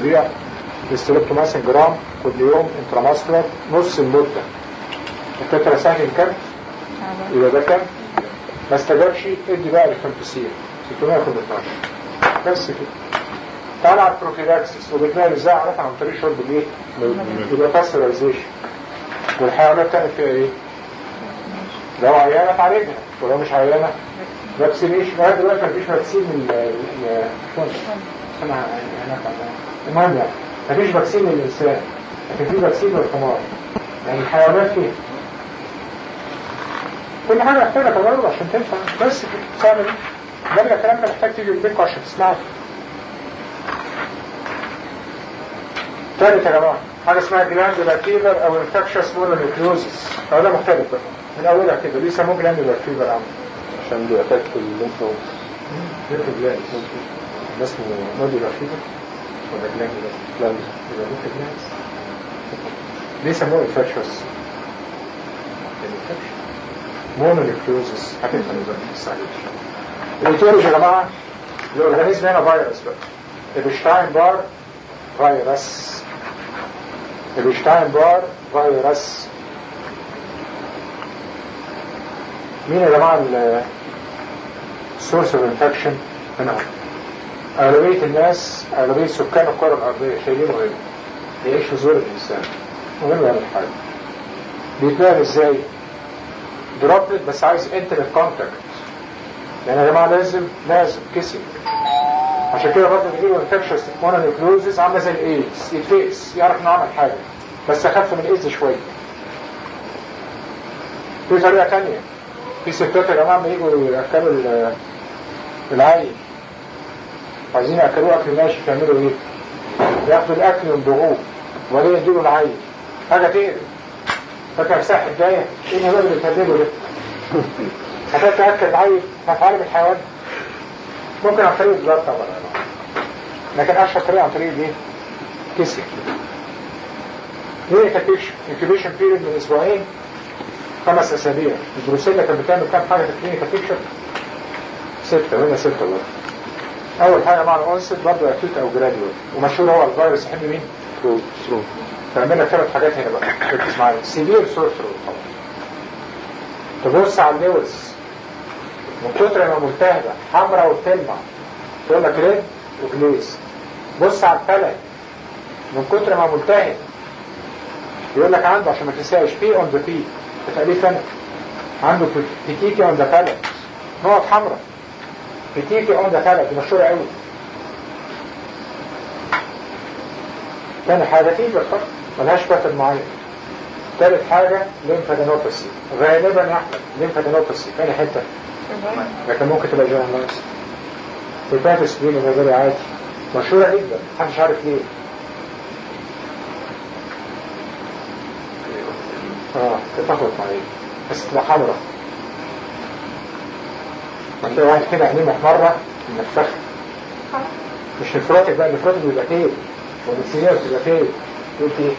بيع الاستريبتوماسين جرام كل يوم انتراماسكولار نص المدة التترا ساكن كام؟ يبقى ده كام؟ ما استجابش ادي بقى الفانتسير 612 بس كده تعال على البروفيلاكسس وبتلاقي ازاي عرفها عن طريق شرب الايه؟ يبقى باسترايزيشن والحيوانات تعمل فيها ايه؟ لو عيانة تعالجها ولو مش عيانة فاكسينيشن لغايه دلوقتي مفيش فاكسين من اسمها المهم يعني مفيش فاكسين للانسان لكن في فاكسين للحمار يعني الحيوانات فيها كل حاجه محتاجه تجارب عشان تنفع بس تعمل ايه؟ ده الكلام ده محتاج تيجي لبيتكم عشان تسمعه ثالث يا جماعه حاجه اسمها جلاندولار فيفر او انفكشس مونونيكلوزس هو ده مختلف بقى من اولها كده ليه سموه جلاندولار فيفر عم عشان بيأتاك الليمف نود ليمف جلاند ده اسمه نودولار فيفر ولا جلاندولار لاند يبقى ليمف جلاند ليه سموه انفكشس مونونيكلوزس هتفهم دلوقتي السعيد الايتيولوجي يا جماعه الاورجانيزم هنا فيروس بقى البشتاين بار فيروس البشتاين بار فيروس مين يا جماعه السورس اوف انفكشن هنا أغلبية الناس أغلبية سكان الكرة الأرضية شايلينه غير يعيش في زور الإنسان وغير يعمل حاجة بيتنقل إزاي؟ دروبلت بس عايز انترنت كونتاكت يعني يا جماعة لازم لازم كسي عشان كده برضه بيجيبوا انفكشنز مونونيكلوزز عامله زي الايدز يتفقس يعرف انه عمل حاجه بس اخف من الايدز شويه في طريقه ثانيه في ستات يا جماعه لما يجوا ياكلوا العيل عايزين ياكلوه اكل ماشي يعملوا ايه؟ ياخدوا الاكل يمضغوه وبعدين يدوا له العيل حاجه تقرف فاكر ساحة جاية ايه الهباب اللي بتهدله ده عشان تأكل العيل هتعالج الحيوان ممكن عن طريق البلاد طبعا لكن اشهر طريقة عن طريق الايه؟ كسي ايه كاتيكشن انكيبيشن بيريد من اسبوعين خمس اسابيع البروسيلا كانت بتعمل كام حاجة في الكلينيكال بيكشر ستة هنا ستة برضه اول حاجة مع الانست برضه اكيوت او جراديوال ومشهور هو الفيروس يحب مين؟ ثرو فعملنا ثلاث حاجات هنا بقى ركز معايا سيفير سورثرو طبعا تبص على اللوز من كتر ما ملتهبة حمراء وبتلمع تقول لك ريد وجليز بص على الفلك من كتر ما ملتهب يقول لك عنده عشان ما تنساش بي اون ذا بي تقريبا فلك عنده بيتيكي اون ذا فلك نقط حمراء بيتيكي اون ذا فلك دي مشهورة قوي تاني حاجة فيبر طبعا ملهاش باتر معين تالت حاجة ليمفادينوباسي غالبا يا احمد ليمفادينوباسي تاني حتة لكن ممكن تبقى جوانلايز الباتس دي من غير عادي مشهورة جدا محدش عارف ليه اه تتلخبط معايا بس تبقى حمرا هتلاقي واحد كده عينيه محمرة منفخة مش نفروتك بقى نفروتك بيبقى تيل والسيارة بتبقى تيل قلت ايه؟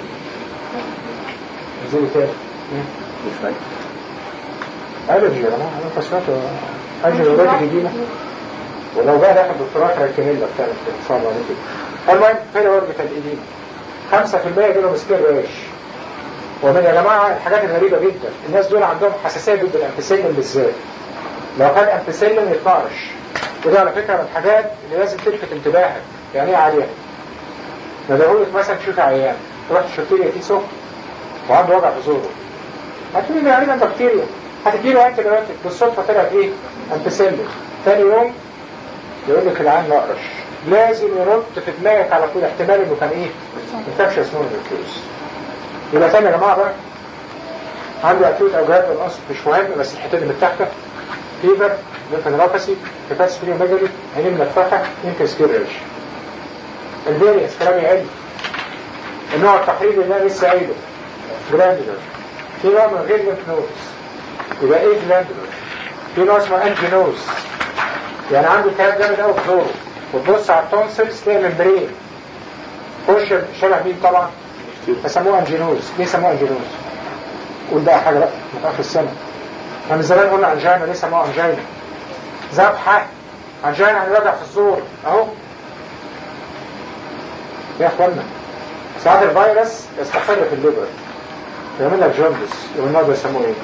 انزلي تاني مش فاكر ألرجي يا جماعة أنا فسرت أجل ولادي جديدة ولو بقى داخل دكتوراه كراكينيلا بتاعت صعب عليك كده المهم فين ورقة الإيدين 5% دول مسكين ريش ومن يا جماعة الحاجات الغريبة جدا الناس دول عندهم حساسية ضد الأمبسيلين بالذات لو كان أمبسيلين يتنقرش وده على فكرة من الحاجات اللي لازم تلفت انتباهك يعني ايه عليها ندعولك مثلا تشوف عيان تروح تشوف لي فيه سكر وعنده وجع في زوره هتقولي ده غالبا بكتيريا هتديله انت دلوقتي بالصدفه طلعت ايه؟ امبسيلين ثاني يوم يقول لك العين نقرش لازم يرد في دماغك على طول احتمال انه كان ايه؟ انفكشن نون ريكيوز يبقى تاني يا جماعه بقى عنده اكيوت او جراد القصد مش مهم بس الحته اللي من تحت فيفر ليمفادينوباسي هيباتس ميجالي عينين منفخه يمكن سكير ريش الفيرينس كلام يقل النوع التحريري اللي انا لسه قايله جراندولر في نوع من غير ليمف نودز يبقى ايه جراندولر في نوع اسمه انجينوز يعني عنده التهاب جامد قوي في زوره وتبص على التونسلز تلاقي ممبرين خش شبه مين طبعا فسموه انجينوز ليه سموه انجينوز قول بقى حاجه بقى متاخر السنه احنا من زمان قلنا انجينا ليه سموه انجينا ذبحه انجينا يعني وجع في الزور اهو يا اخوانا ساعات الفيروس يستقر في الليبر يعمل لك جوندس والنوع ده يسموه ايه؟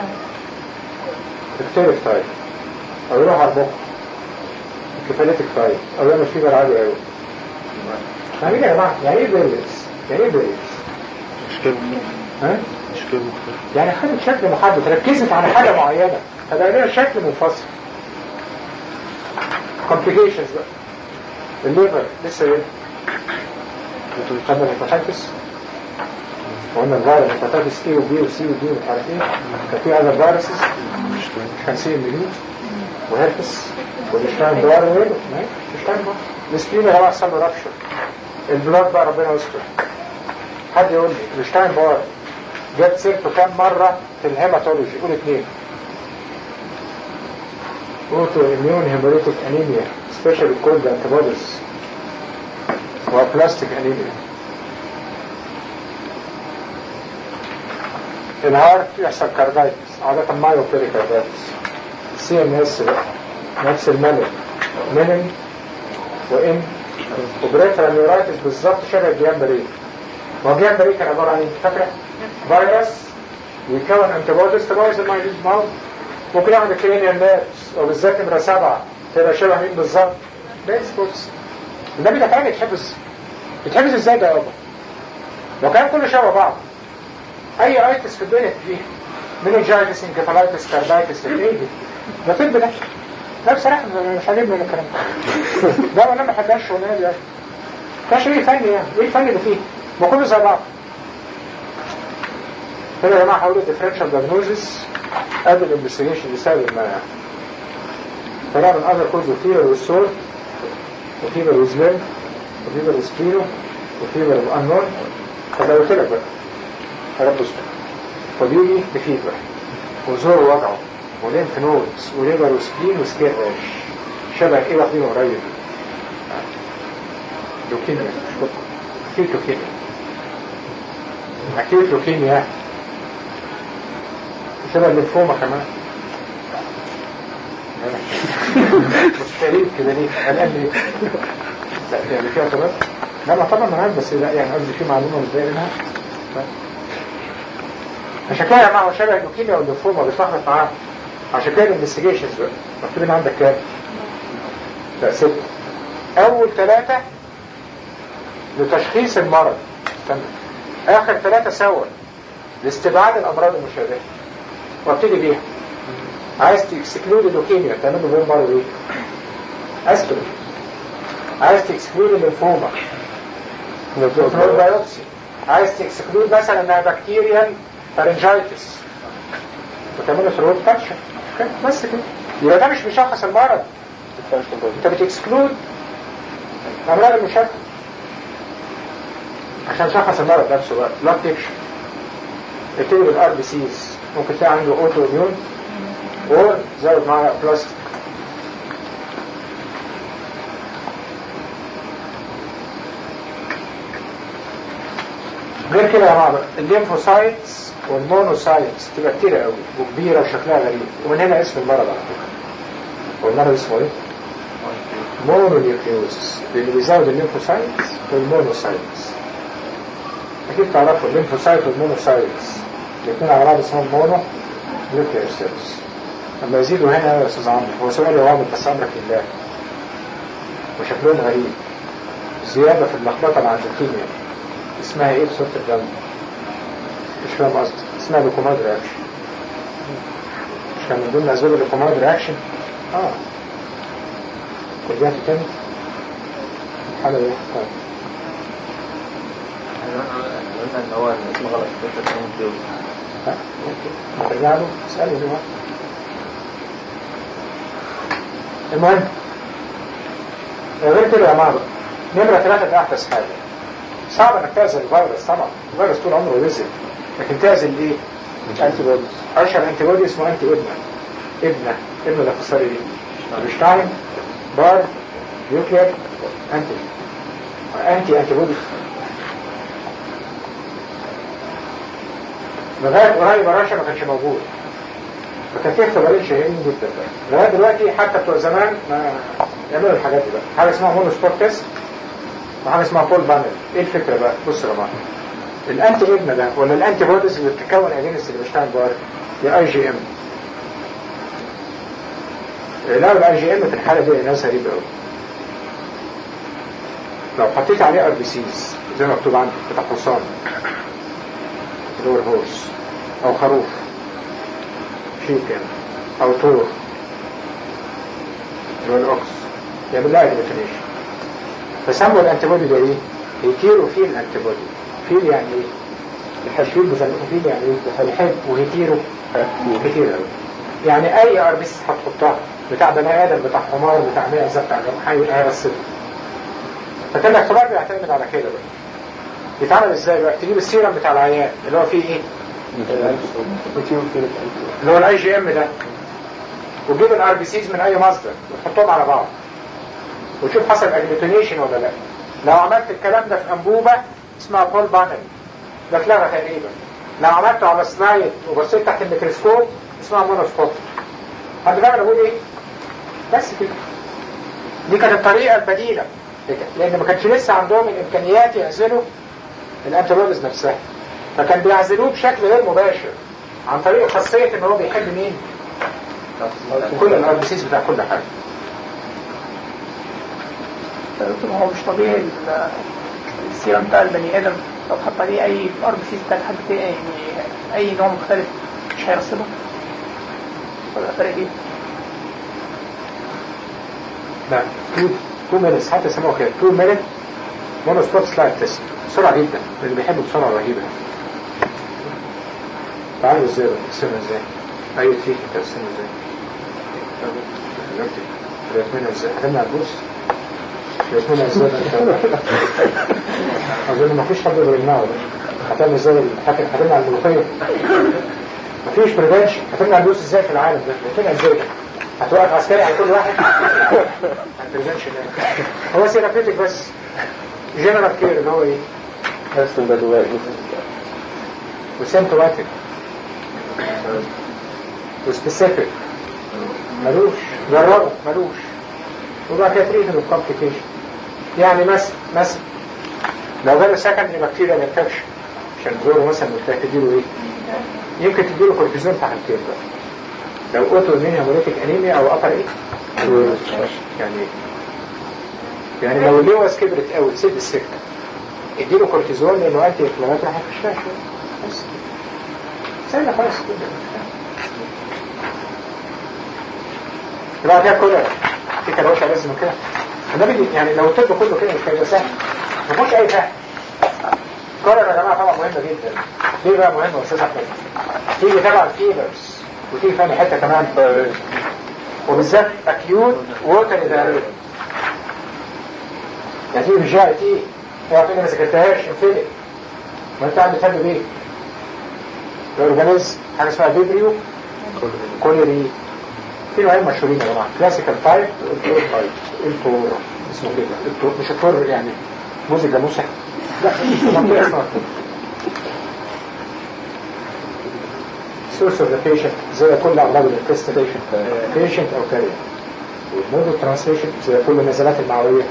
اكتيريك تايب او يروح على المخ كفاليتك تايب او يعمل فيبر عالي قوي فاهمين يا جماعه يعني ايه بيريس؟ يعني ايه بيريس؟ اشكال ها؟ اشكال مختلفة يعني خدت شكل محدد ركزت على حاجه معينه فبقى لها شكل منفصل complications بقى الليفر لسه ايه؟ خدنا الهيباتيتس وقلنا الفيروس هيباتيتس ايه وبي وسي ودي ومش عارف ايه كان في اذر فيروسز كان سي مليون وهيربس والشتاين دوار وغيره الشتاين دوار السكرين يا جماعه حصل له رابشر البلاد بقى ربنا يستر حد يقول لي الشتاين دوار جت سيرته كام مرة في الهيماتولوجي قول اثنين اوتو اميون هيموليتيك انيميا سبيشال كولد انتبوديز وبلاستيك انيميا الهارت يحصل كاردايتس عادة مايو بيريكاردايتس سي ام اس بقى نفس الملل منن وان وبريترال نيورايتس بالظبط شبه الجيان بريد هو الجيان بريد كان عبارة عن ايه؟ فاكرة؟ فيروس يكون انتبوديز تبوظ المايليز ماوث ممكن يعمل كلينيال نيرفز وبالذات نمرة سبعة تبقى شبه مين بالظبط؟ بيس بوكس النبي ده كان يتحفظ يتحفظ ازاي ده يابا؟ لو كان كله شبه بعض اي ايتس في الدنيا فيه مننجايتس انكفالايتس كاردايتس ايه دي؟ ده طب ده لا بصراحة مش عاجبني الكلام ده ده ولا ما حداش شغلانه يعني مفيهاش ايه فني يعني ايه الفن اللي فيه؟ ما كله زي بعض هنا يا جماعه حاولوا differential diagnosis قبل الانفستيجيشن لسبب ما يعني طبعا من other cause of fever with sore وفيبر with limb وفيبر with كيلو وفيبر with unknown طب لو قلت لك بقى يا رب استر فبيجي بفيبر وزور وضعه وليمف نودز وليبر وسبلين وسكين راش شبه ايه واخدينه قريب لوكيميا اكيد لوكيميا اكيد لوكيميا شبه الليمفوما كمان مستريد كده ليه قلقان ليه لا يعني فيها كمان لا ما طبعا انا عارف بس لا يعني قصدي في معلومه متضايق منها عشان كده يا جماعه هو شبه اللوكيميا والليمفوما بيتلخبط معاهم عشان كده الانفستيجيشنز بقى مكتوبين عندك كام؟ لا ست اول ثلاثه لتشخيص المرض تمام اخر ثلاثه سوا لاستبعاد الامراض المشابهه وابتدي بيها عايز تكسكلود اللوكيميا تعمل له مرض ايه؟ اسبرين عايز تكسكلود الليمفوما كنترول بايوبسي عايز تكسكلود مثلا انها بكتيريال فارنجايتس وتعمل ثروت كاتشر بس كده يبقى ده مش بيشخص المرض انت بتكسكلود الامراض المشابهه عشان شخص المرض نفسه بقى بلاد بيكشر اكتبه بالار بي سيز ممكن تلاقي عنده اوتو اميون وزود معاه بلاستيك غير كده يا جماعه بقى الليمفوسايتس والمونوسايتس تبقى كتير قوي وكبيره وشكلها غريب ومن هنا اسم المرض على فكره هو المرض اسمه ايه؟ مونونيوكليوزس اللي بيزود الليمفوسايتس والمونوسايتس اكيد تعرفوا الليمفوسايت والمونوسايتس الاثنين على بعض اسمهم مونو نيوكليير سيلز لما يزيدوا هنا يا استاذ عمرو هو سؤال عامل بس امرك لله وشكلهم غريب زياده في اللخبطه مع اللوكيميا اسمها ايه بصوره الدم مش فاهم قصدي اسمها لوكوماد رياكشن مش كان من ضمن اسباب اللوكوماد رياكشن اه كليات تاني الحالة ايه طيب قلنا ان هو الاسم غلط فكرة ان هو ها اوكي نرجع له اسأله دلوقتي المهم غير كده يا جماعه بقى نمرة ثلاثة ده أحدث حاجة صعب انك تعزل الفيروس طبعا الفيروس طول عمره رزق لكن تعزل ايه؟ انتي بوديز اشهر انتي بودي اسمه انتي ابنة ابنة ابنة ده اختصار ايه؟ بيشتعل بار نيوكلير انتي انتي انتي بودي لغاية قريب رشا ما كانش موجود فكان في اختبارين شهيرين جدا بقى لغاية دلوقتي حتى بتوع زمان ما يعملوا الحاجات دي بقى حاجة اسمها مونو سبوت تيست وحاجه اسمها بول بانل ايه الفكره بقى بص يا جماعه الانتي ابن ده ولا الانتي بوديز اللي بتتكون اجينست اللي بيشتغل بار يا اي جي ام لا الاي جي ام في الحاله دي ناس غريبه قوي لو حطيت عليه ار بي سيز زي ما مكتوب عندك بتاع حصان اللي هو الهورس او خروف شيكن او طور اللي هو الاوكس يعمل لها اجلوتينيشن فسموا الانتيبودي ده ايه؟ هيتيرو فيل انتيبودي فيل يعني ايه؟ الحشيل بسموه فيل يعني ايه؟ بيحب وهيتيرو كتير قوي يعني اي ار بي سي هتحطها بتاع بني ادم بتاع حمار بتاع معزه بتاع حي هيرصده فكان الاختبار بيعتمد على كده بقى بيتعمل ازاي بقى تجيب السيرم بتاع العيان اللي هو فيه ايه اللي هو الاي جي ام ده وتجيب الار بي سيز من اي مصدر وتحطهم على بعض وتشوف حصل اجلوتينيشن ولا لا لو عملت الكلام ده في انبوبه اسمها بول بانل ده اتلغى تقريبا لو عملته على سلايد وبصيت تحت الميكروسكوب اسمها مونوسكوب حد فاهم انا بقول ايه بس كده دي كانت الطريقه البديله لان ما كانش لسه عندهم الامكانيات يعزلوا الانتيبوديز نفسها فكان بيعزلوه بشكل غير مباشر عن طريق خاصيه ان هو بيحب مين كل الار بي سيز بتاع كل حاجه دكتور هو مش طبيعي ال- السيرم بتاع البني ادم لو حط عليه اي ار بي سي بتاع حد تاني يعني اي نوع مختلف مش هيرسبه ولا فرق ايه؟ لا 2 مينتس حتى يسموها كده 2 مينت مونوسكوب سلايد تيست بسرعه جدا اللي بيحبوا بسرعه رهيبه تعالوا ازاي بقى تقسمها ازاي اي فيك تقسمها ازاي دلوقتي رسمنا ازاي هتمنع البوس رسمنا ازاي بقى ان شاء الله اظن ما فيش حد يقدر يمنعه ده هتعمل ازاي الحاكم هتمنع الملوخيه مفيش بريفنشن هتمنع البوس ازاي في العالم ده هتمنع ازاي هتوقف عسكري على كل واحد بريفنشن هو سيرابيوتيك بس جنرال كير اللي هو ايه حاسس بدوات وسيمتوماتيك وسبيسيفيك ملوش جربه ملوش وبقى كده تريد الكومبليكيشن يعني مثلا مثلا لو جاله سكندري بكتيريال انفكشن عشان زوره مثلا محتاج تديله ايه؟ يمكن تديله كورتيزون في حالتين بقى لو اوتو امين هيموليتيك انيميا او ابر ايه؟ يعني يعني لو اللوز كبرت قوي تسد السكه اديله كورتيزون لانه انتي انفلاماتوري راح يخشها شويه بس سهله خالص كده يبقى كده كل في كروشه لازم كده النبي يعني لو الطب كله كده مش هيبقى سهل ما فيهوش اي فهم كولر يا جماعه طبعا مهمه جدا ليه بقى مهمه يا استاذ احمد تيجي تبع الفيبرز وتيجي ثاني حته كمان وبالذات اكيوت ووتر دايريا يعني تيجي بالجي اي تي اوعى تقول ما ذاكرتهاش انفلت ما انت قاعد بتهب بيه الاورجانيزم حاجه اسمها فيبريو كوليري في نوعين مشهورين يا جماعه كلاسيكال تايب والتور تايب التور اسمه كده التور مش التور يعني موزيك جاموسه لا منطقه اسمها التور source of the patient زي كل امراض الانتست patient او كارير والمود اوف ترانسليشن زي كل النزلات المعويه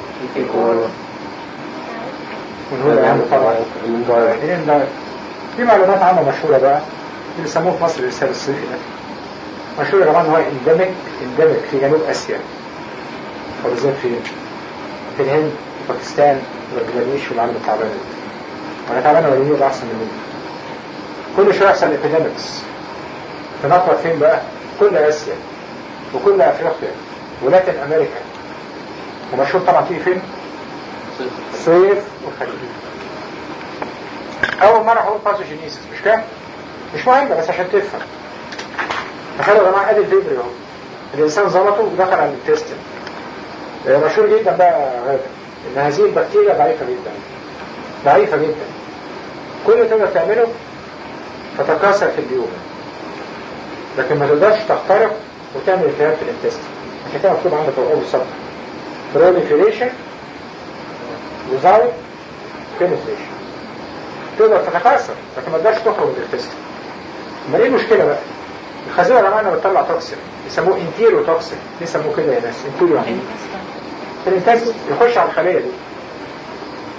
والهو الاهم طبعا الانذار في معلومات عامه مشهوره بقى اللي بيسموه في مصر الارسال الصيفي ده مشهور يا جماعه ان هو اندمج اندمج في جنوب اسيا وبالذات في في الهند وباكستان وبنجلاديش والعالم التعبان وانا تعبان ولا مين احسن مني كل شويه يحصل ابيديمكس تنطط فين بقى؟ كل اسيا وكل افريقيا ولاتين امريكا ومشهور طبعا فيه فين؟ صيف وخليج اول مره هقول باثوجينيسيس مش كده؟ مش مهم بس عشان تفهم تخيلوا يا جماعه ادي الفيبري اهو الانسان ظبطه ودخل على الانتستين مشهور جدا بقى غالبا ان هذه البكتيريا ضعيفه جدا ضعيفه جدا كل اللي تقدر تعمله تتكاثر في اليوم لكن ما تقدرش تخترق وتعمل التهاب في الانتستين عشان كده مكتوب عندك في اول سطر proliferation without penetration تقدر تتكاثر لكن ما تقدرش تخرج من الانتستين امال ايه المشكله بقى؟ الخزينه يا جماعه بتطلع توكسين يسموه انتيرو توكسين ليه يسموه كده يا ناس انتيرو يعني في الانتاج يخش على الخليه دي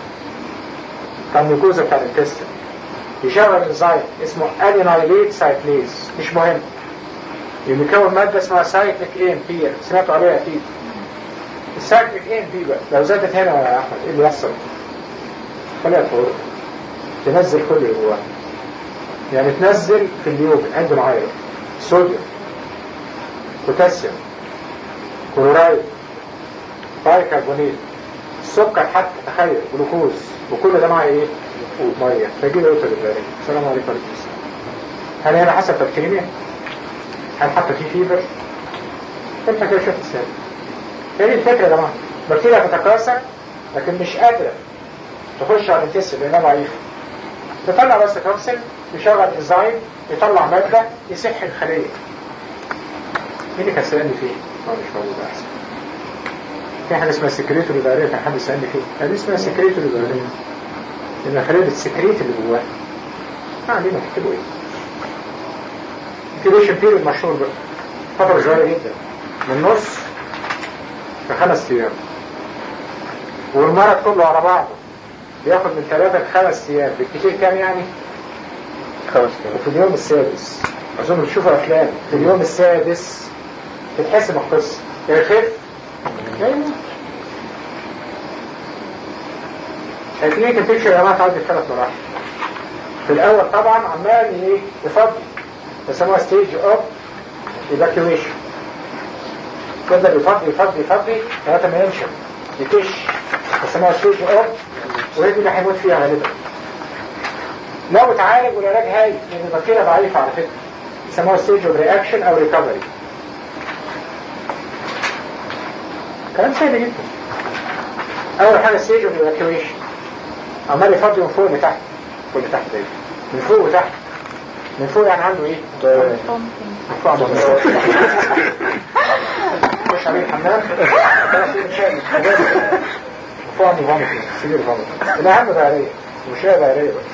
بتاع الميكوزا بتاع الانتستين يشغل انزيم اسمه ادينايليت سايكليز مش مهم بيكون مادة اسمها سايكليك اي ام بي سمعتوا عليها اكيد السايكليك اي ام بي بقى لو زادت هنا يا احمد ايه اللي يحصل؟ خليها تفور تنزل كل اللي جواها يعني تنزل في اليوم عنده معايا صوديوم بوتاسيوم كلورايد بايكربونيت السكر حتى تخيل جلوكوز وكل ده مع ايه؟ ميه فيجي له يوتر البارد السلام عليكم ورحمه الله هل هنا حسب بكتيريا؟ هل حتى في فيبر؟ انت كده شوف السبب هي دي الفكره يا جماعه بكتيريا تتكاثر لكن مش قادره تخش على الانتستين لانها ضعيفه تطلع بس توكسين يشغل انزيم يطلع ماده يسح الخليه مين اللي كان سألني فيه؟ اه مش موجود احسن في حاجه اسمها سكريتوري دايريه كان حد سألني فيه هذه اسمها سكريتوري دايريه لان الخليه بتسكريت اللي جواها ما علينا تكتبوا ايه انكيبيشن بيريود مشهور بقى فتره صغيره جدا من نص لخمس ايام والمرض كله على بعضه بياخد من ثلاثة لخمس ايام بالكتير كام يعني؟ خمس كيلو وفي اليوم السادس اظن بتشوفوا افلام في اليوم السادس تتحسم القصه يخف ايوه الكلينيكال بيكتشر يا جماعه تعدي في ثلاث مراحل في الاول طبعا عمال ايه يفضي بيسموها ستيج اوف ايفاكيويشن يفضل يفضي يفضي يفضي لغايه ما ينشف يكش بيسموها ستيج اوف وهي دي اللي هيموت فيها غالبا لو اتعالج والعلاج هاي لان البكتيريا ضعيفه على فكره يسموها ستيج اوف رياكشن او ريكفري كلام سهل جدا اول حاجه ستيج اوف ايفاكيويشن عمال يفضي من فوق لتحت فوق لتحت ده من فوق وتحت من فوق يعني عنده ايه؟ من فوق عنده مش عليه الحمام من فوق عنده فامت سيفير فامت الاهم دايريه مش هي دايريه بس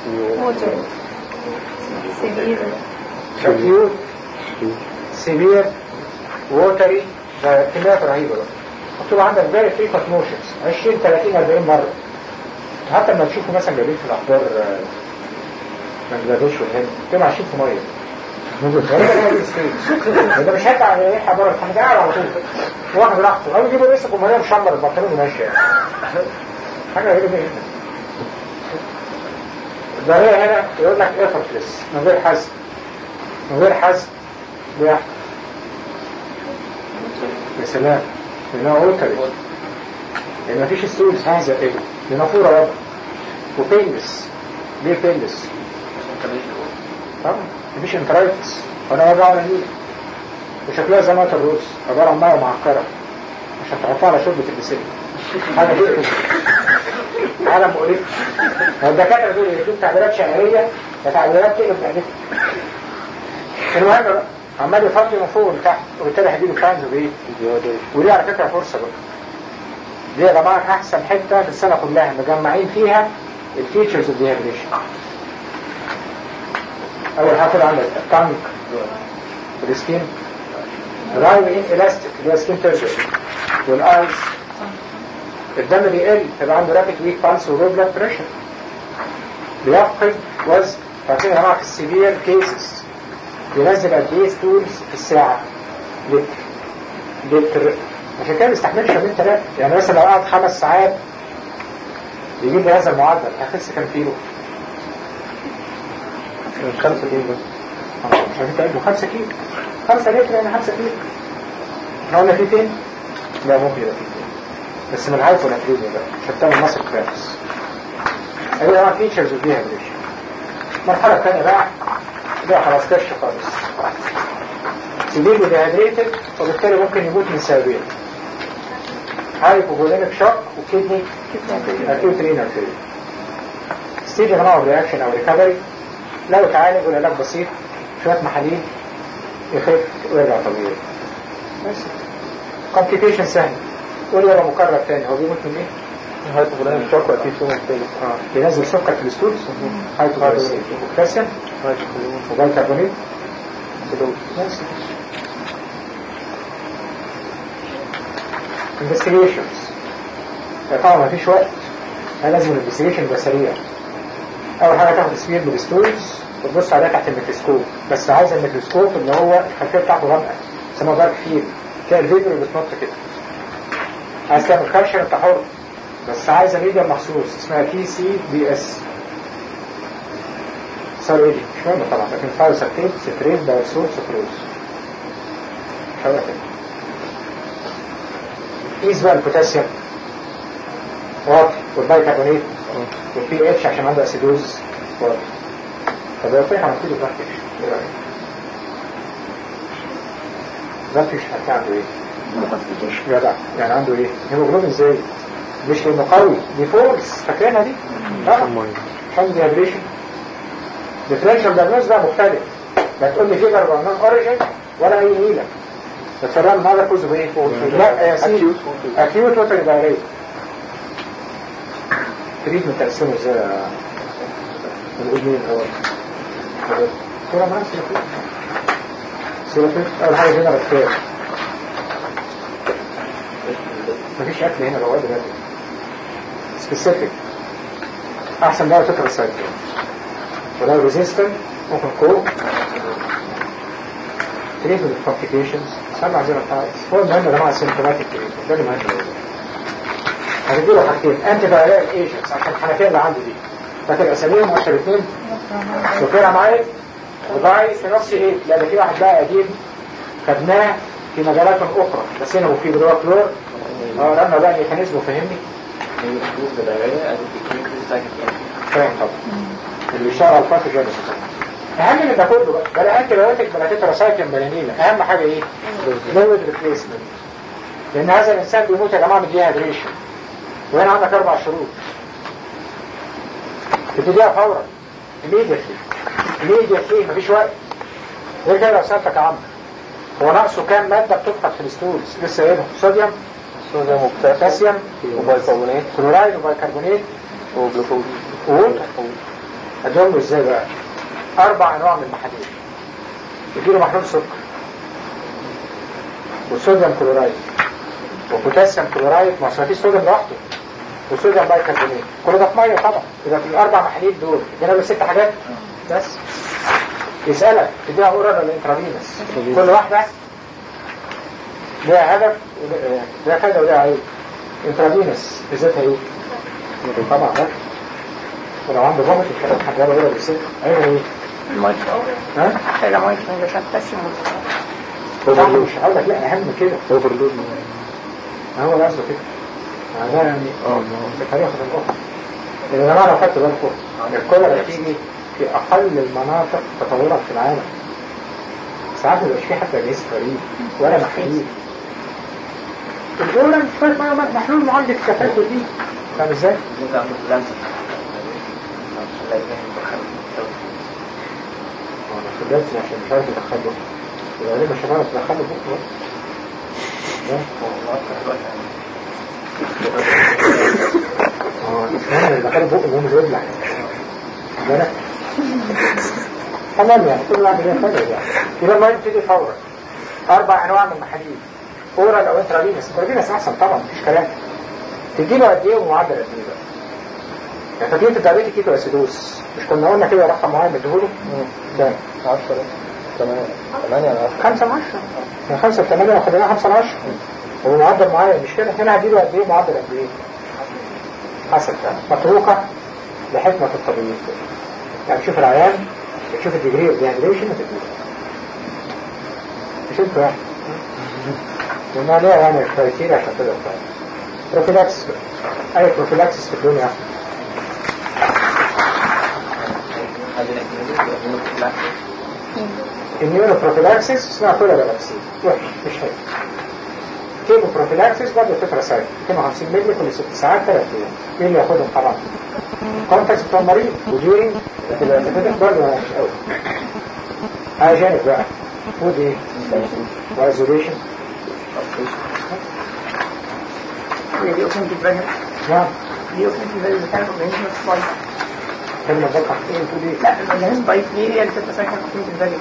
acute severe watery ده كميات رهيبة بقى مكتوب عندك very frequent motions 20 30 40 مرة حتى لما تشوفوا مثلا جايبين في الأخبار آه، بنجلاديش والهند تبقى عايشين في مية غالبا هي دي السبيل. ده مش هيطلع على ريحة بره الحمد قاعد على طول واخد راحته أو يجيبوا رئيس الجمهورية مشمر البنطلون وماشي يعني حاجة غريبة جدا الضرية هنا يقول لك effortless من غير حزم من غير حزم بيحصل يا سلام لأنها ووتري لأن مفيش ستولز هذا إيه لأنها فورة وضع وبينلس ليه بينلس؟ طبعا مفيش انترايتس ولا وضع ولا نيل وشكلها زي مات الروس عبارة عن مية معكرة عشان تحطها على شوربة البسلة حاجة تقتل عالم مقرف هو الدكاترة دول يدوك تعبيرات شعرية وتعبيرات تقلب معدتك المهم بقى عمال يفضي من فوق لتحت وبالتالي هيجيله كانز بايه؟ ودي على فكرة فرصة بقى دي يا جماعة أحسن حتة في السنة كلها مجمعين فيها الفيتشرز اوف ديهابريشن أول حاجة طلع عندك التانك والسكين رايو ان الاستيك اللي هو سكين تيرجر والايز الدم بيقل يبقى عنده رابيد ويك بالس ولو بلاد بريشر بيفقد وزن فاكرين يا جماعه في السيفير كيسز بينزل قد ايه ستولز في الساعه لتر لتر عشان كده ما بيستحملش يومين ثلاثه يعني مثلا لو قعد خمس ساعات يجيب لي هذا المعدل هيخس كام كيلو؟ خمسة كيلو بس مش عارف تقول له 5 كيلو 5 لتر يعني 5 كيلو احنا قلنا في فين؟ لا ممكن يبقى في فين بس من الهايبو ناتريزيا بقى عشان تعمل مصر كرافس ايوه بقى فيتشرز وديها بريش المرحلة الثانية بقى ده خلاص كرش خالص سيبيله ديهايدريتد وبالتالي ممكن يموت من سببين هايبوفوليميك شوك وكدني اكيوت رينال فيلير ستيج نوع رياكشن او ريكفري لو اتعالج والعلاج بسيط شوية محاليل يخف ويرجع طبيعي بس كومبليكيشن سهل قول يلا مكرر تاني هو بيموت من ايه؟ هاي فلان شوك واكيد سوم تاني اه بينزل سكر في الستول هايبوغليسيميا وبوتاسيوم هاي فلان وبيكربونات سيدوز بس investigations طبعا ما فيش وقت انا لازم الانفستيجيشن يبقى سريع اول حاجه تاخد سفير بالستورز وتبص عليها تحت الميكروسكوب بس عايز الميكروسكوب اللي هو الخلفيه بتاعته غامقه اسمها دارك فيل تلاقي الفيديو اللي بتنط كده عايز تعمل كالشر انت حر بس عايزه ميديا مخصوص اسمها تي سي بي اس صار ايه دي مش مهم طبعا لكن فايل سكتيت ستريت بايسول سكروز شبه كده قيس بقى البوتاسيوم واطي والبايكربونات والبي اتش عشان عنده اسيدوز واطي طب لو في هنبتدي براكتش ايه رايك؟ براكتش هتلاقي عنده ايه؟ جدع يعني عنده ايه؟ هيموجلوبين ازاي؟ مش لانه قوي دي فورس فاكرينها دي؟ لا عشان ديهايدريشن ديفرنشال دايجنوز بقى مختلف لا تقول لي فيبر ولا نون اوريجن ولا اي نيله بتفرق من هذا كوز بايه؟ لا يا سيدي اكيوت ووتر دايريه تريتمنت تقسمه ازاي يا نقول مين الاول؟ صورة معاك سيرافيت سيرافيت اول حاجه هنا بكتير مفيش اكل هنا بواد دلوقتي سبيسيفيك احسن دواء فكره السايكل ولو ريزيستنت ممكن كوك تريتمنت كومبليكيشنز سبع زيرو تايبس هو المهم يا جماعه سيمتوماتيك تريتمنت ده اللي مهم هتديله حاجتين انتي فايرال ايجنتس عشان الحنفيه اللي عنده دي فاكر اساميهم اشهر اثنين سكر معايا وضعي سينوكسي ايه لا ده في واحد بقى قديم خدناه في مجالات اخرى بس هنا وفي اللي هو كلور اه لما بقى ميكانيزم فهمني فاهم طبعا اللي بيشتغل على الفاتح جاي اهم من ده كله بقى بلا انتي بايوتيك بلا تتراسايكل بلا نيله اهم حاجه ايه؟ فلويد ريبليسمنت لان هذا الانسان بيموت يا جماعه من ديهايدريشن وهنا عندك اربع شروط تبتديها فورا immediately immediately مفيش وقت غير كده لو سالتك يا عمرو هو ناقصه كام ماده بتفقد في الستولز لسه قايلهم صوديوم صوديوم بوتاسيوم وبيكربونات كلورايد وبيكربونات وجلوكوز ووتر ادوهم ازاي بقى اربع انواع من المحاليل يديله محلول سكر وصوديوم كلورايد وبوتاسيوم كلورايد ما اصل مفيش صوديوم لوحده وصوديوم بايكربونات كل ده في ميه طبعا يبقى في الاربع محاليل دول ادينا له ست حاجات بس يسالك تديها اورال ولا انترافينس كل واحده ليها هدف ولها- ليها فايده وليها عيب انترافينس ذاتها ايه؟ طبعا ده ولو عنده فومت الكلام حاجه ولا بيصير عيبه ايه؟ المايك ها؟ محتاجة مايك عشان تقسم طبعا مش هقول لك لا اهم من كده اوفرلود هو ده قصده كده يعني ده يعني اه بطريقه اخرى يا جماعه لو خدتوا بالكم الكوليرا بتيجي في اقل المناطق تطورا في العالم ساعات ما بيبقاش في حتى جهاز فريق ولا محاليل الأولى شوية مية محلول معالجة التفاعل دي فاهم ازاي؟ هو انا في الدرس عشان مش عارف ادخله يبقى ليه مش هنعرف ندخله بكره اه اسمها اللي دخله بقه وهو مش بيبلع بالك تمام يعني كل واحد ليه فرق يعني يبقى المهم تيجي فورا اربع انواع من المحاليل اورال او انترافينس انترافينس احسن طبعا مفيش كلام تديله قد ايه ومعدل قد ايه بقى يعني تكلفة الدايابيتي كيتو اسيدوس مش كنا قلنا كده رقم معين مديهوله كام 10 8 8 على 10 5 من 10 من 5 ل 8 وخلينا 5 ل 10 هو معدل معين مش كده هنا هديله قد ايه معدل قد ايه حسب ده متروكة لحكمة الطبيب يعني تشوف العيان تشوف الديجري اوف ديهايدريشن وتديله مش انت واحد لما ليه يعني كرايتيريا عشان تقدر تعمل بروفيلاكسس بقى. اي بروفيلاكسس في الدنيا النيورو بروفيلاكسس اسمها كولا جالاكسي وحش مش حلو كيمو بروفيلاكسس برضه فكرة سايد 250 مللي كل ست ساعات ثلاث ايام مين اللي ياخدهم طبعا كونتاكس بتوع المريض وديورنج تبقى تفتح برضه مش قوي هايجينيك بقى فود ايه وايزوليشن هي دي اوبن فاليو نعم دي اوبن فاليو بتاعت الاورجانيزم سبايك كلمة بقى ايه فود ايه لا الاورجانيزم سبايك دي هي اللي بتبقى سايكل اوبن فاليو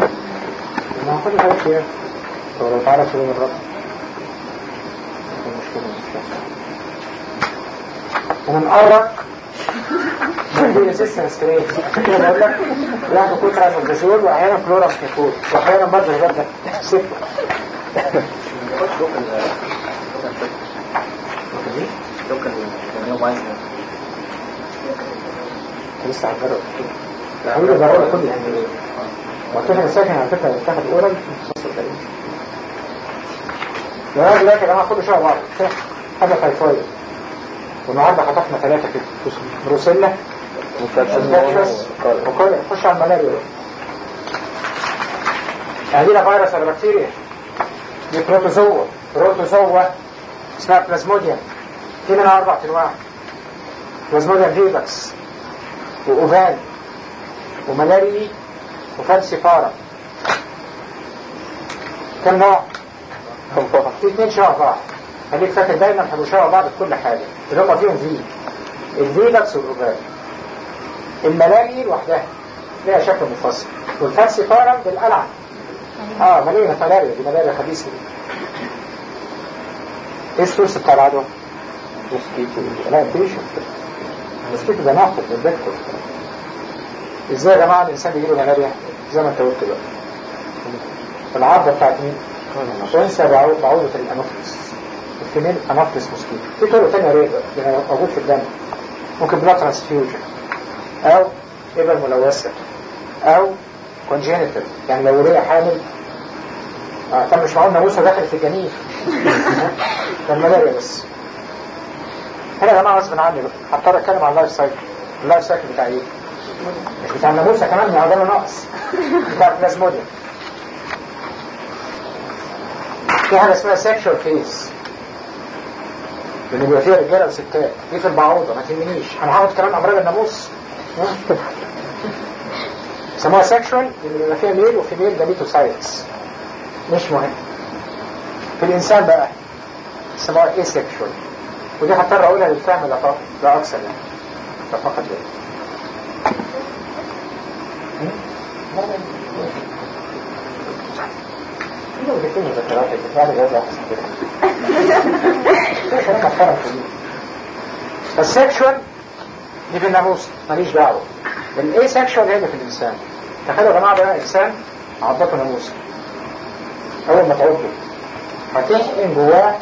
ما هاخد الحاجات فيها طب لو تعرف يوم الرب مش ونقرق في ريزيستنس كريم كده بقول لك ياخدوا كترة من الجزول واحيانا كلورا كيفول واحيانا برضه يبدا صفر لسه هتجرب الحمد لله جربت كل يعني وقتها ساكن على فكره بتاخد اورال مخصص تقريبا يا دلوقتي يا جماعه كل شويه بعض حاجه تايفايد والنهارده خطفنا ثلاثه كده بروسيلا انفكشس وكل خش على الملاريا بقى. هذه لا فيروس ولا بكتيريا دي بروتوزوا بروتوزوا اسمها بلازموديوم في منها اربع انواع بلازموديوم فيبكس واوفال وملاري وفالسيفارا كم نوع؟ في اثنين شبه بعض خليك فاكر دايما احنا شبه بعض في كل حاجه اللي هم فيهم في الفيبكس والاوفال الملاري لوحدها ليها شكل منفصل والفالسيفارا بالقلعه اه مليانه ملاريا دي ملاريا خبيثه دي ايه السورس بتاع العدوى؟ موسكيتو لا بيشن الموسكيتو ده ناقد بالذكر ازاي يا جماعه الانسان بيجيله ملاريا زي ما انت قلت بقى العرضه بتاعت مين؟ وانسى بعو- بعوضة الانوفلس الفيميل انوفلس موسكيتو في طرق تانية ريق يعني موجود في الدم ممكن بلاد ترانسفيوجن او ابر ملوثة او كونجينيتال يعني لو ولية حامل آه طب مش معقول ناموسة دخلت في الجنين ده الملاريا بس هنا يا جماعة غصب عني بقى هضطر اتكلم عن اللايف سايكل اللايف سايكل بتاع ايه؟ مش بتاع الناموسة كمان ما هو ده ناقص بتاع البلازموديوم في حاجة اسمها سيكشوال كيس اللي بيبقى فيها رجالة وستات دي في البعوضة ما تهمنيش انا هقعد كلام امراض الناموس سموها سيكشوال اللي بيبقى فيها ميل وفيميل جاليتوسايتس مش مهم في الانسان بقى سموها ايه سيكشوال ودي هضطر اقولها للفهم لا فقط لا اكثر يعني لا فقط يعني لو جبت لي مذكرات كنت بعد جوازة السكشوال دي في الناموس ماليش دعوه الاي سكشوال هي اللي في الانسان تخيلوا يا جماعه بقى انسان عضته ناموس اول ما تعضه هتحقن جواه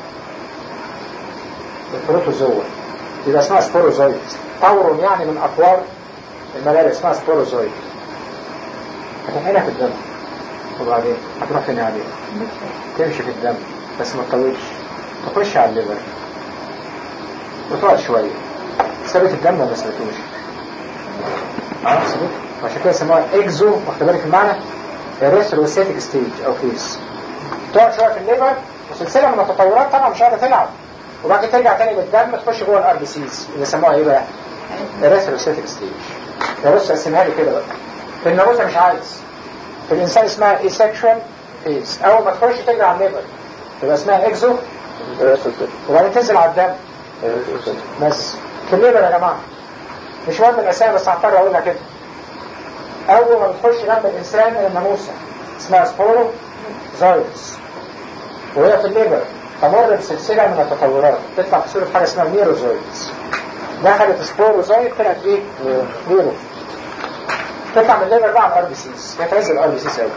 البروتوزوا يبقى اسمها سبوروزويد طور يعني من اطوار الملاريا اسمها سبوروزويد هتحقنها في الدم وبعدين هتروح فين عليه تمشي في الدم بس ما تطولش تخش على الليفر وتقعد شوية ثابت الدم ولا ما ثابتوش؟ اه ثابت عشان كده سموها اكزو واخد بالك المعنى ريثروسيتك ستيج او فيس تقعد شوية في الليفر وسلسلة من التطورات طبعا مش قادرة تلعب وبعد كده ترجع تاني للدم تخش جوه الار بي سيز اللي سموها ايه بقى؟ ريثروسيتك ستيج يا بص قسمها لي كده بقى في الناموسة مش عايز في الانسان اسمها ايسكشوال فيز اول ما تخش ترجع على الليفر تبقى اسمها اكزو وبعدين تنزل على الدم بس في الليفر يا جماعه مش مهم الاسامي بس هضطر اقولها كده اول ما بتخش جنب الانسان الناموسه اسمها سبورو زايدس وهي في الليفر تمر بسلسله من التطورات تطلع في صوره حاجه اسمها ميروزويدز دخلت سبوروزويد طلعت ايه؟ ميرو تطلع من الليفر بقى على الار بي سيز هي تنزل الار بي سيز قوي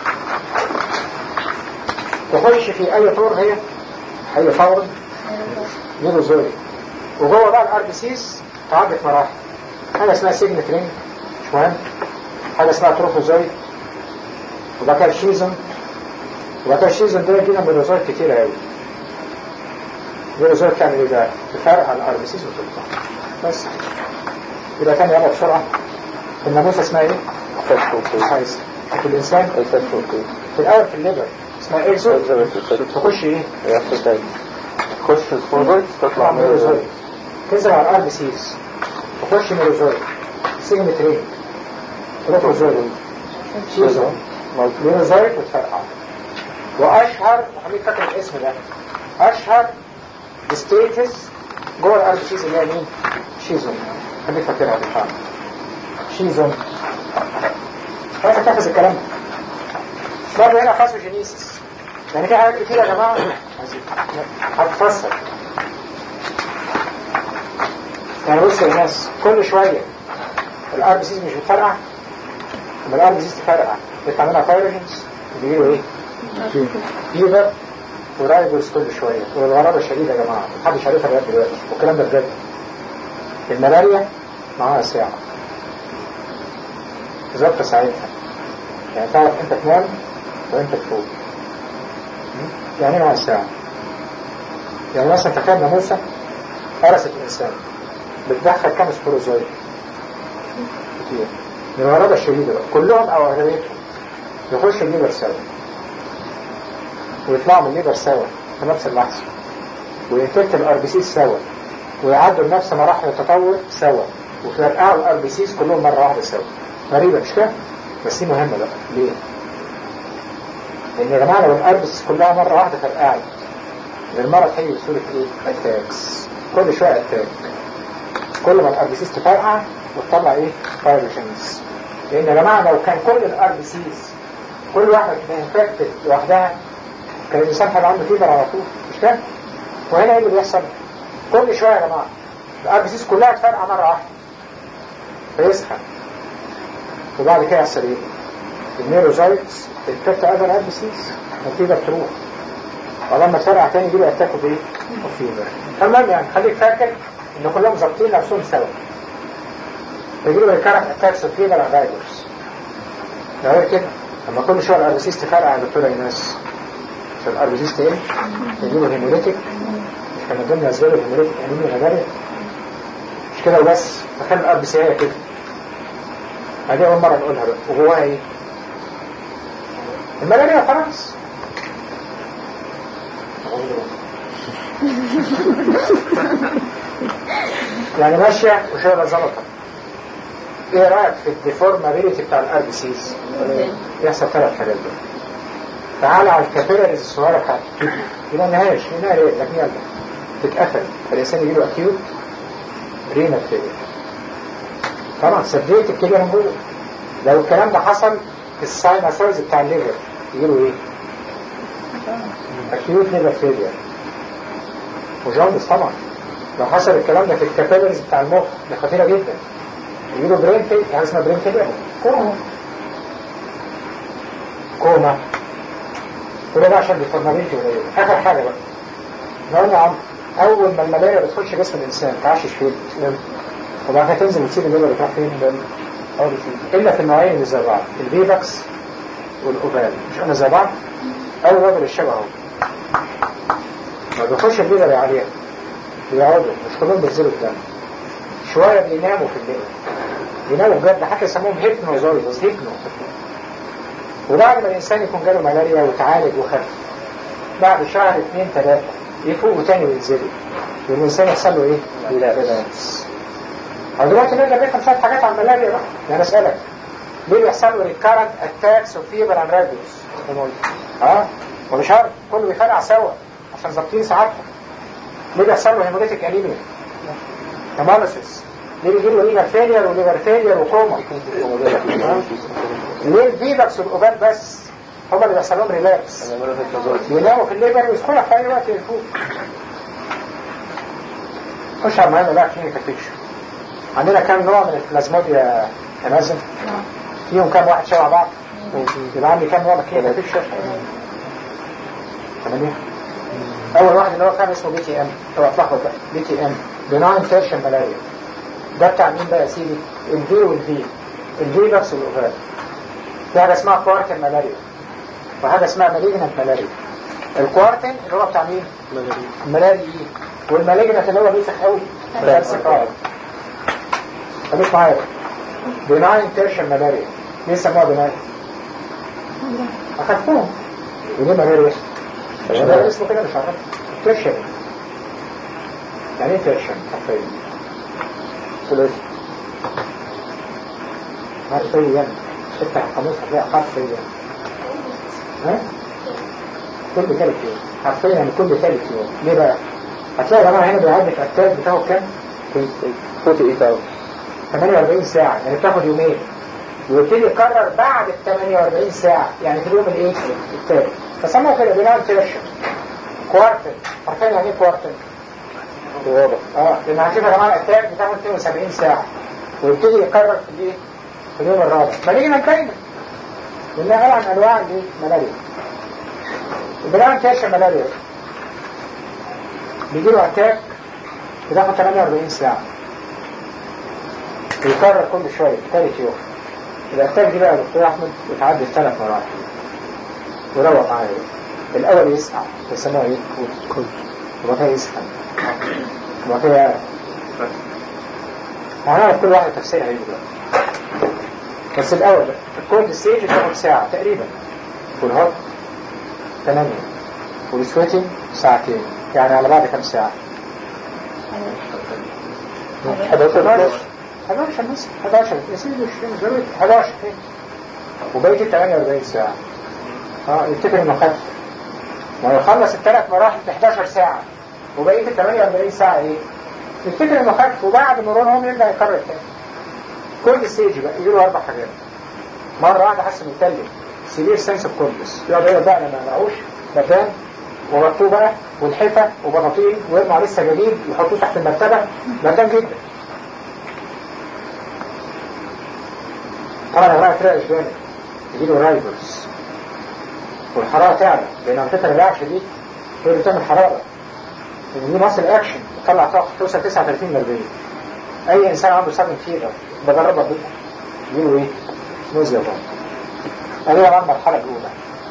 تخش في اي طور هي اي فور ميروزويد وجوه بقى الار بي سيز تعدي في مراحل حاجه اسمها سيجنت رينج مش مهم حاجه اسمها تروفوزويد وبعد كده الشيزون وبعد كده الشيزون ده يدينا ميروزويد كتير قوي ميروزويد بتعمل ايه بقى؟ تفرقع الار بي سيز وتطلع بس يبقى تاني يلا بسرعه الناموسه اسمها ايه؟ حيث في الانسان في الاول في الليفر اسمها اكزو تخش ايه؟ تخش سبورزويد تطلع ميروزويد تنزل على الار بي سيز تخش ميروزويد سيجنت رينج بروتوزويد شيزون ميروزويد وتفرقع واشهر وخليك فاكر الاسم ده اشهر ستيتس جوه الار بي سيز اللي هي مين؟ شيزون خليك فاكرها بالفعل شيزون لازم تحفظ الكلام ده برضه هنا فاسوجينيسيس يعني في حاجات كتير يا جماعه هتفسر يعني بص يا ناس كل شويه الار بي سيز مش بتفرقع لما الار بي سيز تفرقع بيطلع منها فايروجنز بيجيبوا ايه؟ فيفر ورايبرز كل شويه والغرابه الشديده يا جماعه محدش عارفها لغايه دلوقتي والكلام ده بجد الملاريا معاها ساعه ظبط ساعتها يعني تعرف انت تنام وانت تفوق يعني ايه معاها ساعه يعني مثلا تخيل ناموسه قرصت الانسان بتدخل كام سبوروزويد كتير من الغرابة الشديدة بقى كلهم او اغلبيتهم يخش الليبر سوا ويطلعوا من الليبر سوا في نفس اللحظة وينفكت الار بي سيز سوا ويعدوا بنفس مراحل التطور سوا ويفرقعوا الار بي سيز كلهم مرة واحدة سوا غريبة مش كده؟ بس دي مهمة بقى ليه؟ لأن يا جماعة لو الار بي سيز كلها مرة واحدة فرقعت المرض هيجي بصورة ايه؟ اتاكس كل شوية اتاك كل ما الار بي سيز تفرقع وتطلع ايه؟ فايروجينز لان يا جماعه لو كان كل الار بي سيز كل واحده انفكتد لوحدها كان الانسان هيبقى عنده فيبر على طول مش كده؟ وهنا ايه اللي بيحصل؟ كل شويه يا جماعه الار بي سيز كلها تفرقع مره واحده فيسخن وبعد كده يحصل ايه؟ النيروزايتس تنفكت اذر ار بي سيز الفيبر تروح ولما تفرقع تاني يجيبوا اتاكوا بايه؟ فيبر تمام يعني خليك فاكر ان كلهم ظابطين نفسهم سوا يجيله الكارك اتاكس اوف فيبر اند فايبرز ده غير كده لما كل شويه الاربسيس تفرقع يا دكتوره ايناس عشان الاربسيس ايه؟ يجيله هيموليتيك مش كان من ضمن اسباب الهيموليتيك انيميا غاليه مش كده وبس تخيل الاربسي هي كده هذه اول مره نقولها بقى وجواها ايه؟ الملاريا خلاص يعني ماشيه وشغله ظبطت ايه رايك في الديفورمابيلتي بتاع الار بي سيز يحصل ثلاث حاجات دول تعالى على الكابيلاريز الصغيره بتاعت الكيدني يبقى نهاش هنا ايه لكن يلا تتقفل الانسان يجيله اكيوت رينا فيلير طبعا سديت الكليه من جوه لو الكلام ده حصل في السايناسويز بتاع الليفر يجيله ايه؟ اكيوت ليفر فيلير وجوندس طبعا لو حصل الكلام ده في الكابيلاريز بتاع المخ ده خطيره جدا يجيله برين فيل يعني اسمها برين فيل كوما كوما وده بقى عشان ديفورمابيلتي قليله اخر حاجه بقى نقول يا عم اول ما الملاريا بتخش جسم الانسان تعشش فين وبعد كده تنزل وتسيب الليفر بتروح فين الا في النوعين اللي زي بعض البيبكس والاوفال مش انا زي بعض اول راجل الشبه اهو ما بيخش الليفر يا عليا بيقعدوا مش كلهم بينزلوا الدم شوية بيناموا في الليل بيناموا بجد حتى يسموهم هيبنوزويدز هيبنو وبعد ما الإنسان يكون جاله ملاريا وتعالج وخف بعد شهر اثنين ثلاثة يفوقوا تاني وينزلوا والإنسان يحصل له إيه؟ ريلابس أو دلوقتي نقدر نفهم شوية حاجات عن الملاريا بقى يعني أسألك ليه بيحصل له ريكارنت اتاكس اوف فيبر اند راديوس؟ اه ومش عارف كله بيفرقع سوا عشان ظابطين ساعاتهم ليه بيحصل له هيموليتيك انيميا؟ هيموليسيس ليه بيجي له ليفر فيلير وليفر فيلير وكوما ليه الفيبكس والاوبات بس هم اللي بيحصل لهم ريلاكس يناموا في الليفر ويدخلوا في اي وقت يفوق خش على المهم بقى كلينيكال بيكشر عندنا كام نوع من البلازموديا يا مازن فيهم كام واحد شبه بعض يبقى عندي كام نوع من الكلينيكال بيكشر ثمانية اول واحد اللي هو كان اسمه بي تي ام هو اتلخبط بقى بي تي ام بناين فيرشن ملاريا ده بتاع مين بقى يا سيدي الفي والفي الفي بس والاوفال في حاجه اسمها كوارتن ملاريا وحاجه اسمها ماليجنت ملاريا الكوارتن اللي هو بتاع مين الملاريا والماليجنت اللي هو بيسخ قوي فالسفار خليك معايا بناين فيرشن ملاريا ليه سموها بناين اخدتهم وليه ملاريا ده اسمه كده مش عارف تيرشن يعني ايه تيرشن حرفيا ثلاثي حرفيا افتح القاموس هتلاقي حرفيا ها كل ثالث يوم حرفيا يعني كل ثالث يوم ليه بقى هتلاقي يا جماعه هنا بيعدي في التاج بتاعه كام 48 48 ساعه يعني بتاخد يومين ويبتدي يكرر بعد ال 48 ساعه يعني في اليوم الايه الثالث فسموه كده بناء تيرشن كوارتل عارفين يعني ايه كوارتل واضح اه لان هتشوف يا جماعه الاتاك بتاخد 72 ساعه ويبتدي يكرر في الايه؟ في اليوم الرابع مالجنا دايما لانها نوع من انواع الايه؟ الملاريا البناء كاشف ملاريا بيجي له اتاك بتاخد 48 ساعه ويكرر كل شويه ثالث يوم الاتاك دي بقى يا دكتور احمد بتعدي في ثلاث مراحل وروق معايا الاول يسعى بيسموها ايه؟ كود وبعد كده يسخن وبعد كده يعرف هنعرف كل واحد تفسيرها ايه دلوقتي بس الاول بقى الكولد ستيج بتاخد ساعه تقريبا والهوت 8 والسويتنج ساعتين يعني على بعض كام ساعه؟ 11 11 بس 11 يا سيدي مش مش ضروري 11 ايه وبقيت 48 ساعه اه يفتكر انه خف ما يخلص الثلاث مراحل في 11 ساعه وبقيت ال 48 ساعه ايه؟ يفتكر انه خف وبعد مرور هم يرجع يكرر تاني كل ستيج بقى يجي له اربع حاجات مره واحده حاسس انه يتكلم سيفير سنس اوف كوندس يقعد يقول بقى انا ما معوش مكان وغطوه بقى والحفه وبناطيل ويرمع لسه جديد يحطوه تحت المرتبه مكان جدا طبعا يا جماعه تلاقي جامد يجي له رايفرز والحراره تعلى لان منطقه الرعش دي هي اللي بتعمل حراره لان دي مصل اكشن تطلع طاقه توصل 39 ل 40 اي انسان عنده سبب فيبر بجربها بيه يجي له ايه؟ نوزيا بقى ادي طبعا المرحله الاولى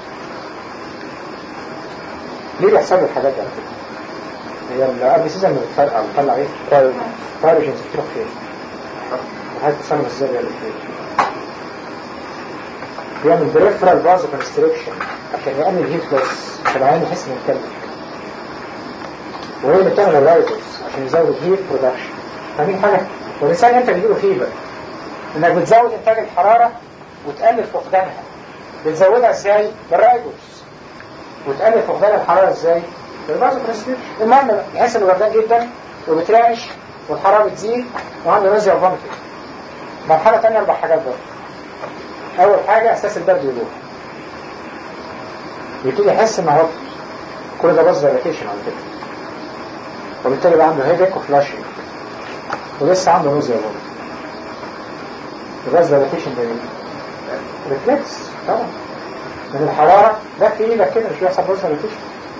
ليه بيحصل لي الحاجات دي على فكره؟ هي القبل سيزون اللي بتفرقع بتطلع ايه؟ فايروجنز بتروح فين؟ وحاجه تسمى ازاي بيعمل فين؟ بيعمل بريفرال فازو كونستريكشن عشان يقلل الهيت بس عشان العين يحس انه يتكلم وهي اللي بتعمل الرايزرز عشان يزود هيت برودكشن فاهمين حاجه؟ والانسان انت بيجيله فيبر انك بتزود انتاج الحراره وتقلل فقدانها بتزودها ازاي؟ بالرايزرز وتقلل فقدان الحراره ازاي؟ بالفازو كونستريكشن المهم بقى، يحس انه بردان جدا وبترعش والحراره بتزيد وعنده نزية وفومتنج مرحله ثانيه اربع حاجات بقى اول حاجة اساس البرد يروح يبتدي يحس ان هو كل ده باظ فيكيشن على فكرة وبالتالي بقى عنده هيدك وفلاشنج ولسه عنده نوزيا برضه الباظ فيكيشن ده ايه؟ ريفلكس طبعا من الحرارة ده في ايدك كده مش بيحصل باظ فيكيشن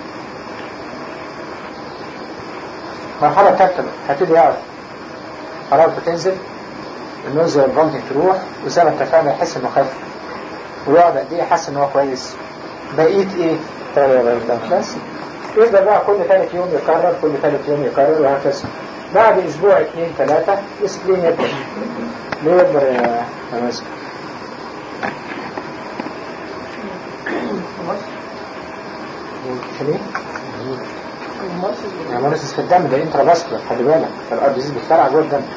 المرحلة الثالثة بقى هبتدي يعرف حرارته تنزل النوزيا والفونتنج تروح وزي ما اتفقنا يحس انه خف ويقعد قد ايه يحس ان هو كويس بقيت ايه؟ بس يفضل بقى كل ثالث يوم يكرر كل ثالث يوم يكرر وهكذا بعد اسبوع اثنين ثلاثة السكرين يكبر ليه يكبر يا يا مازن؟ عشان ايه؟ يا مارسس في الدم ده انترا باسكولار خلي بالك فالار ديزيز بتفرع جوه الدم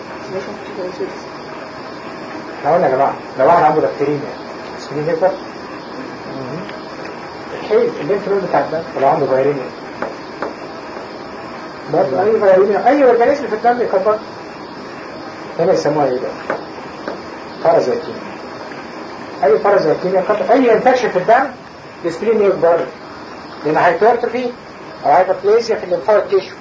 احنا قلنا يا جماعه لو واحد عنده بكتيريا اسمه يكبر الحيل الليمف نود بتاع الدم لو عنده فيرينيا برضه اي فيرينيا اي اورجانيزم في الدم يكبر هنا يسموها ايه بقى؟ بارازيتين اي بارازيتين يكبر اي انفكشن في الدم السبرين يكبر لان هيبرتروفي او هايبربليزيا في الليمفاويد تيشو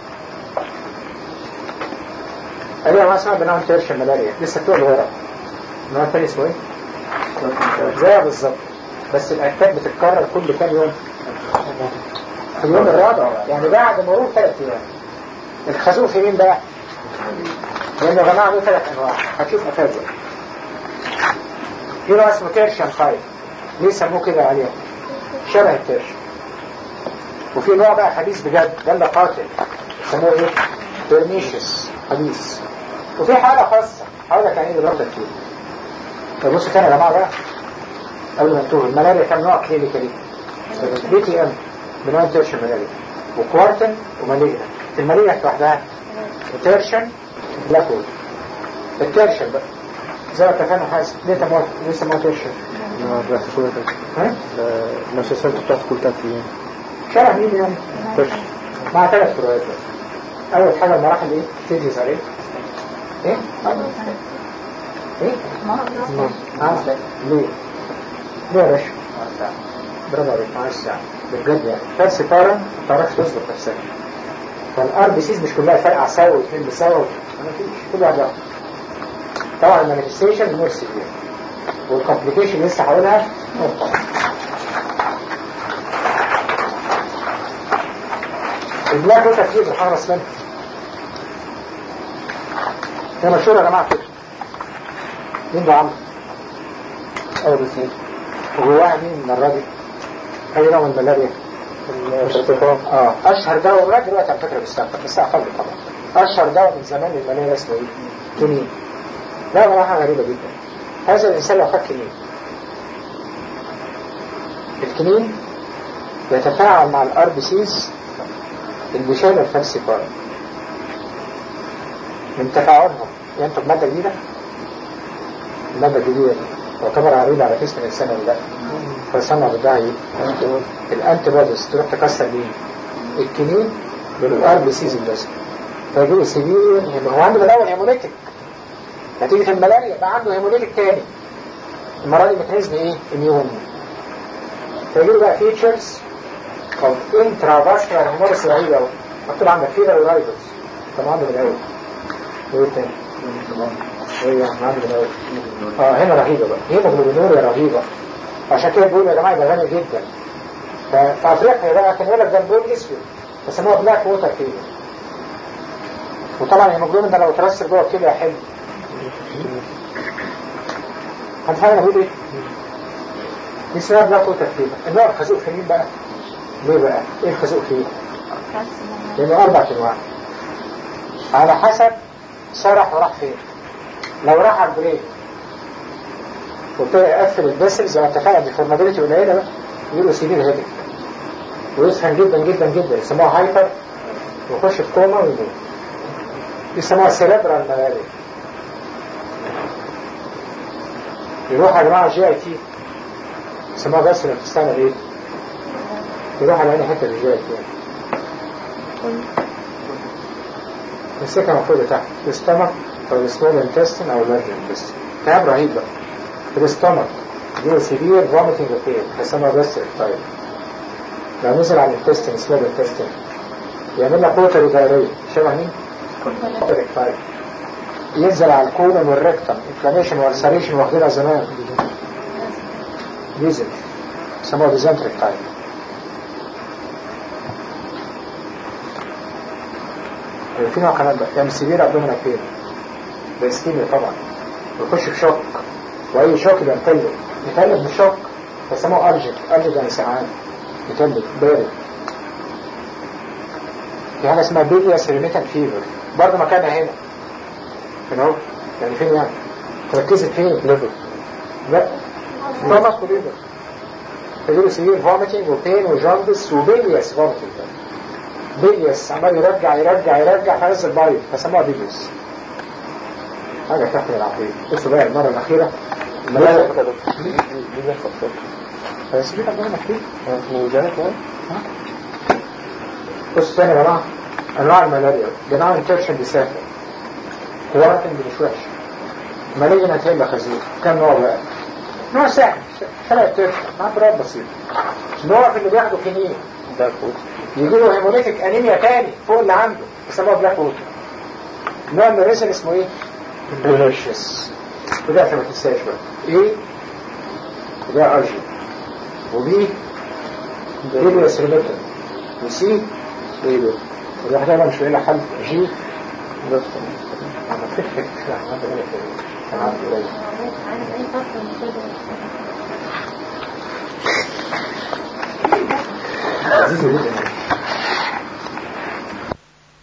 قالوا ما اسمها بناء تيرشن ملاريا لسه بتقول ورا النوع الثاني اسمه ايه؟ زيها بالظبط بس الاتاك بتتكرر كل كام يوم في اليوم الرابع يعني بعد مرور ثلاث ايام الخازوق في مين بقى؟ لان يا جماعه له ثلاث انواع هتشوف افاجئ في نوع اسمه تيرشن خايف ليه سموه كده عليه؟ شبه التيرشن وفي نوع بقى حديث بجد ده اللي قاتل يسموه ايه؟ بيرنيشس حديث وفي حالة خاصة هقول لك يعني ايه دلوقتي كتير طب بصوا تاني يا جماعة بقى قبل ما نتوه الملاريا كام نوع كلينيكالي بي تي ام بنوع تيرشن ملاريا وكوارتن ومالينا المالينا لوحدها تيرشن بلاك وود التيرشن بقى زي ما اتفقنا حاسس ليه تموت ليه سموه تيرشن ها؟ نفس السنة بتاعت كل تلات أيام شرح مين يعني مع ثلاث فروقات بس. اول حاجه المراحل ايه تيجي عليه ايه ايه اه ليه ليه يا باشا برافو عليك مع الساعة بجد يعني فارس طارة ما تعرفش تصبر نفسك فالار بي سيز مش كلها فرقع سوا واثنين بسوا ما فيش كل واحد لوحده. طبعا المانيفستيشن مور سيفير والكومبليكيشن لسه هقولها نقطة البلاك ووتر فيه بنحرص منها هي مشهورة يا جماعة كده مين ده عمرو؟ أول بسيط وجواها مين المرة دي؟ أي نوع من الملاريا؟ الارتفاع اه اشهر دواء ولغايه دلوقتي على فكره بيستخدم بس اقل طبعا اشهر دواء من زمان للملاريا اسمه ايه؟ كنين لا والله حاجه غريبه جدا هذا الانسان لو خد كنين الكنين يتفاعل مع الار بي سيز البشامه الفالسيفاي من تفاعلهم ينتج ماده جديده الماده الجديده دي تعتبر عريضه على جسم الانسان ولا لا؟ فيصنع ضدها ايه؟ الانتي بوديز تروح تكسر مين؟ الكنين بالار بي سيز الجسم فيجي له سيفير هو عنده من الاول هيموليتيك نتيجه الملاريا بقى عنده هيموليتيك تاني المره دي ميكانيزم ايه؟ اميون فيجي له بقى فيتشرز اوف انترا فاسكولار هيموريس رهيبه قوي مكتوب عندك فيبر ورايفرز طب عنده من الاول وايه تاني؟ ايه يعني عنده من الاول اه هنا رهيبه بقى هيموجلوبينوريا رهيبه عشان كده بيقولوا يا جماعه ده غني جدا ففي افريقيا بقى كان يقول لك ده البول اسود بيسموها بلاك ووتر فيبر وطبعا الهيموجلوبين ده لو اترسب جوه الكلى حلو هتفهم انا بقول ايه؟ دي اسمها بلاك ووتر فيبر النوع الخازوق في مين بقى؟ ليه بقى؟ ايه الخازوق فيه؟ لانه اربع انواع على حسب سرح وراح فين لو راح على البريك وابتدى يقفل البسلز او اتفقنا بفورمابيلتي قليله بقى يجيله سيفير هيدك ويسخن جدا جدا جدا يسموها هايبر ويخش في كوما ويموت يسموها سيريبرال ملاريا يروح يا جماعه جي اي تي يسموها بس لما تستعمل ايه؟ يروح على اي حته الجي اي تي السكه المفروض تحت الستمك او السمول انتستين او اللارج انتستين تعب رهيب بقى في الاستمك يجيله سيفير فوميتنج وبين هيسموها بس طيب لو نزل على الانتستين سمول انتستين يعمل لك ووتر دايريه شبه مين؟ ووتر طيب ينزل على الكولون والريكتم انفلاميشن والسريشن واخدينها زمان ديزل يسموها ديزنتريك تايب في نوع كمان بقى يعمل سيفير ابدومينال بين ده اسكيميا طبعا ويخش في شوك واي شوك يبقى متلج متلج من الشوك بيسموه ارجنت ارجنت يعني سعان متلج بارد في حاجه اسمها بيلياس ريميتنت فيفر برضه مكانها هنا هنا اهو يعني فين يعني تركزت فين ليفر لا توماس وليفر فيجيله سيفير فوميتنج وبين وجاندس وبيلياس فوميتنج بيلياس عمال يرجع يرجع يرجع فنزل بايض فسموها بيلياس حاجة تحمل العقيدة بصوا بقى المرة الأخيرة الملاذ بس دي ربنا مكتوب بصوا تاني يا جماعة أنواع الملاريا جماعة انفكشن بيسافر كوارتنج مش وحش ماليجنا هتبقى خزين كم نوع بقى؟ نوع سهل ثلاث ترشة مع تراب بسيط نوع في اللي بياخدوا كنين يجي له هيموليتيك انيميا تاني فوق اللي عنده يسموها بلاك ووتر نوع من الريسل اسمه ايه؟ بلاشيس وده عشان ما تنساش بقى ايه؟ وده ارجي وبي بيبيوس ريليتن وسي ايه الواحد ده مش لاقي حل جي بس انا فكرت كان عندي قليل عزيزي جدا